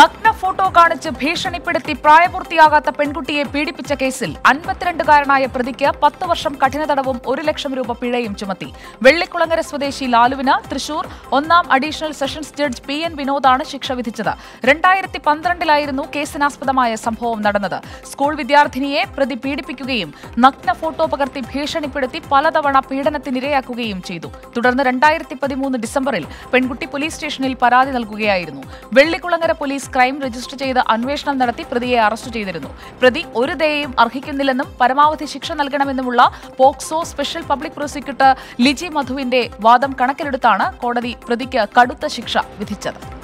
നഗ്ന ഫോട്ടോ കാണിച്ച് ഭീഷണിപ്പെടുത്തി പ്രായപൂർത്തിയാകാത്ത പെൺകുട്ടിയെ പീഡിപ്പിച്ച കേസിൽ അൻപത്തിരണ്ടുകാരനായ പ്രതിക്ക് പത്ത് വർഷം കഠിന തടവും ഒരു ലക്ഷം രൂപ പിഴയും ചുമത്തി വെള്ളിക്കുളങ്ങര സ്വദേശി ലാലുവിന് തൃശൂർ ഒന്നാം additional sessions judge P N വിനോദാണ് ശിക്ഷ വിധിച്ചത് രണ്ടായിരത്തി പന്ത്രണ്ടിലായിരുന്നു കേസിനാസ്പദമായ സംഭവം നടന്നത് സ്കൂൾ വിദ്യാർത്ഥിനിയെ പ്രതി പീഡിപ്പിക്കുകയും നഗ്ന ഫോട്ടോ പകർത്തി ഭീഷണിപ്പെടുത്തി പലതവണ പീഡനത്തിനിരയാക്കുകയും ചെയ്തു തുടർന്ന് രണ്ടായിരത്തി പതിമൂന്ന് ഡിസംബറിൽ പെൺകുട്ടി പോലീസ് സ്റ്റേഷനിൽ പരാതി നൽകുകയായിരുന്നു വെള്ളിക്കുളങ്ങര പോലീസ് ക്രൈം രജിസ്റ്റർ ചെയ്ത് അന്വേഷണം നടത്തി പ്രതിയെ അറസ്റ്റ് ചെയ്തിരുന്നു പ്രതി ഒരു ദയയും അർഹിക്കുന്നില്ലെന്നും പരമാവധി ശിക്ഷ നൽകണമെന്നുമുള്ള POCSO special public prosecutor Liji മധുവിന്റെ വാദം കണക്കിലെടുത്താണ് കോടതി പ്രതിക്ക് കടുത്ത ശിക്ഷ വിധിച്ചത്